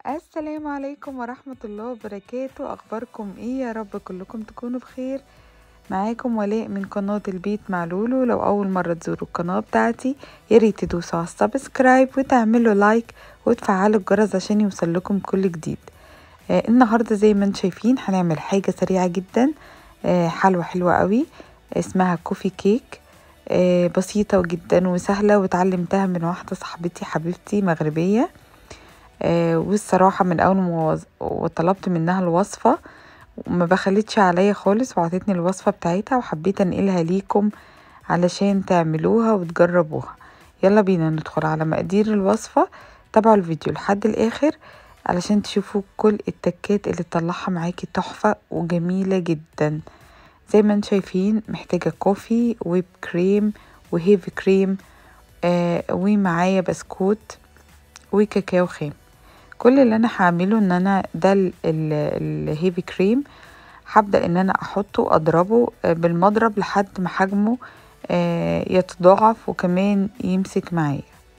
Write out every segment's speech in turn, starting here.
السلام عليكم ورحمة الله وبركاته أخباركم إيه يا رب كلكم تكونوا بخير معاكم ولاء من قناة البيت مع لولو لو أول مرة تزوروا القناة بتاعتي ياريت تدوسوا على السبسكرايب وتعملوا لايك وتفعلوا الجرس عشان يوصلكم كل جديد آه النهاردة زي ما انتم شايفين هنعمل حاجة سريعة جدا آه حلوة حلوة قوي اسمها كوفي كيك آه بسيطة جدا وسهلة واتعلمتها من واحدة صاحبتي حبيبتي مغربية آه والصراحة من أول ما وطلبت منها الوصفة ما بخلتش عليا خالص وعطتني الوصفة بتاعتها وحبيت انقلها ليكم علشان تعملوها وتجربوها يلا بينا ندخل على مقادير الوصفة تابعوا الفيديو لحد الآخر علشان تشوفوا كل التكات اللي تطلعها معاكي تحفة وجميلة جدا زي ما انتم شايفين محتاجة كوفي ويب كريم وهيفي كريم آه ومعايا بسكوت وكاكاو خام كل اللي انا هعمله ان انا ده الهيفي كريم هبدا ان انا احطه اضربه بالمضرب لحد ما حجمه يتضاعف وكمان يمسك معايا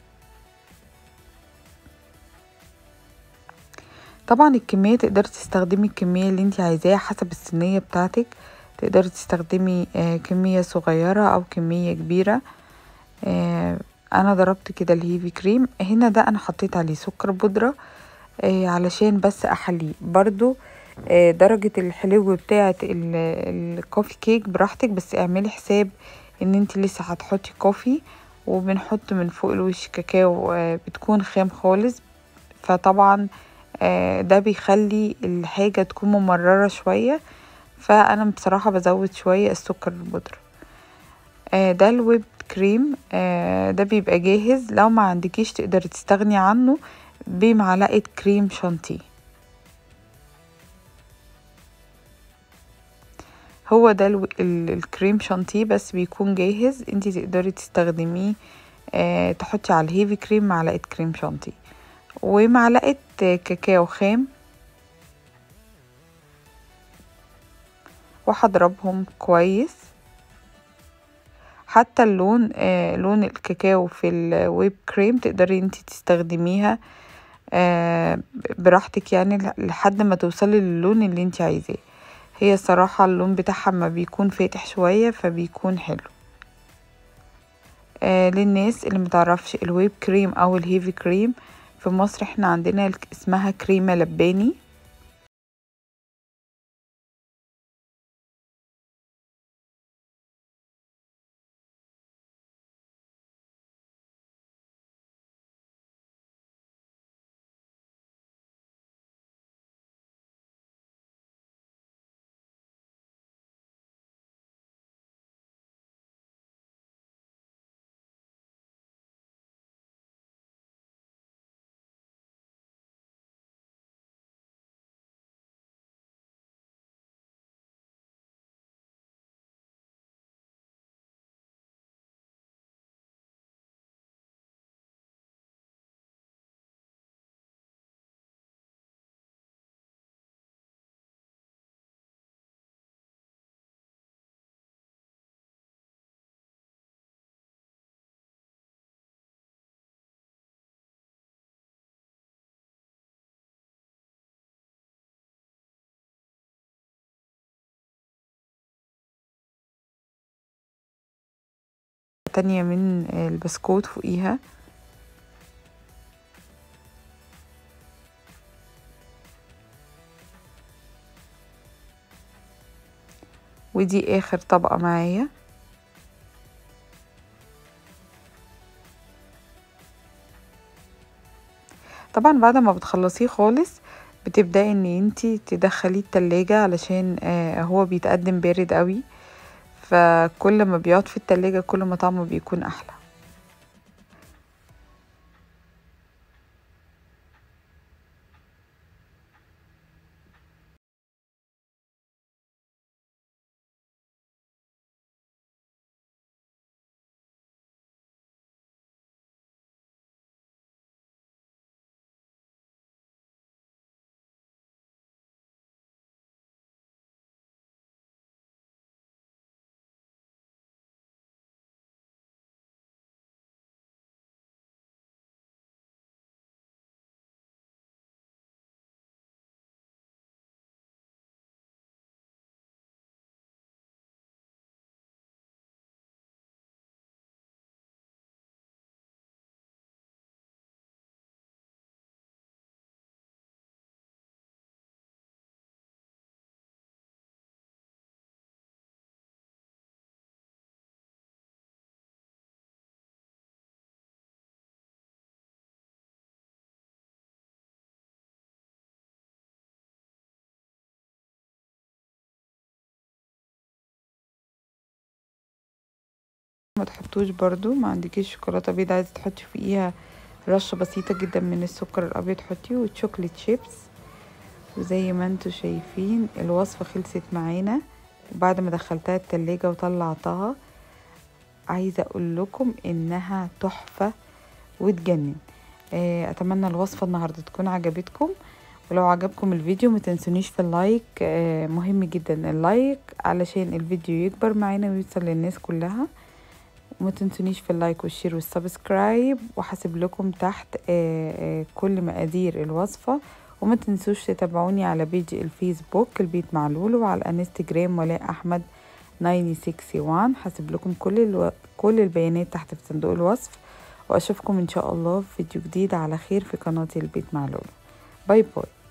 طبعا الكمية تقدري تستخدمي الكمية اللي انت عايزاها حسب الصينية بتاعتك تقدري تستخدمي كمية صغيرة او كمية كبيرة انا ضربت كده الهيفي كريم هنا ده انا حطيت عليه سكر بودرة آه علشان بس احليه برضو آه درجة الحلو بتاعة الكوفي كيك براحتك بس اعملي حساب ان انت لسه هتحطي كوفي وبنحط من فوق الوش كاكاو آه بتكون خام خالص فطبعا ده بيخلي الحاجة تكون ممررة شوية فانا بصراحة بزود شوية السكر البودرة ده الويب كريم ده بيبقى جاهز لو ما عندكيش تقدري تستغني عنه بمعلقة كريم شانتيه هو ده الكريم شانتيه بس بيكون جاهز انتي تقدري تستخدميه اه تحطي على الهيفي كريم معلقة كريم شانتيه ومعلقة كاكاو خام وهضربهم كويس حتى اللون آه لون الكاكاو في الويب كريم تقدري انتي تستخدميها آه براحتك يعني لحد ما توصلي للون اللي انت عايزاه هي الصراحة اللون بتاعها ما بيكون فاتح شوية فبيكون حلو آه للناس اللي متعرفش الويب كريم او الهيفي كريم في مصر احنا عندنا اسمها كريمة لباني تانية من البسكوت فوقيها ودي اخر طبقة معايا طبعا بعد ما بتخلصيه خالص بتبدأي ان انتي تدخليه التلاجة علشان هو بيتقدم بارد قوي فكل ما بيقعد في التلاجة كل ما طعمه بيكون احلى ما تحطوش برضو ما عندكيش شوكولاته بيضاء عايزه تحطي فيها رشه بسيطه جدا من السكر الابيض حطيه وشوكليت شيبس وزي ما انتوا شايفين الوصفه خلصت معانا وبعد ما دخلتها التلاجة وطلعتها عايزه اقول لكم انها تحفه وتجنن اتمنى الوصفه النهارده تكون عجبتكم ولو عجبكم الفيديو ما تنسونيش في اللايك مهم جدا اللايك علشان الفيديو يكبر معانا ويوصل للناس كلها وما تنسونيش في اللايك والشير والسبسكرايب وحاسب لكم تحت كل مقادير الوصفه وما تنسوش تتابعوني على بيج الفيسبوك البيت مع لولو وعلى الانستجرام ولاء احمد 961 حاسب لكم كل الو... كل البيانات تحت في صندوق الوصف واشوفكم ان شاء الله في فيديو جديد على خير في قناتي البيت مع لولو باي باي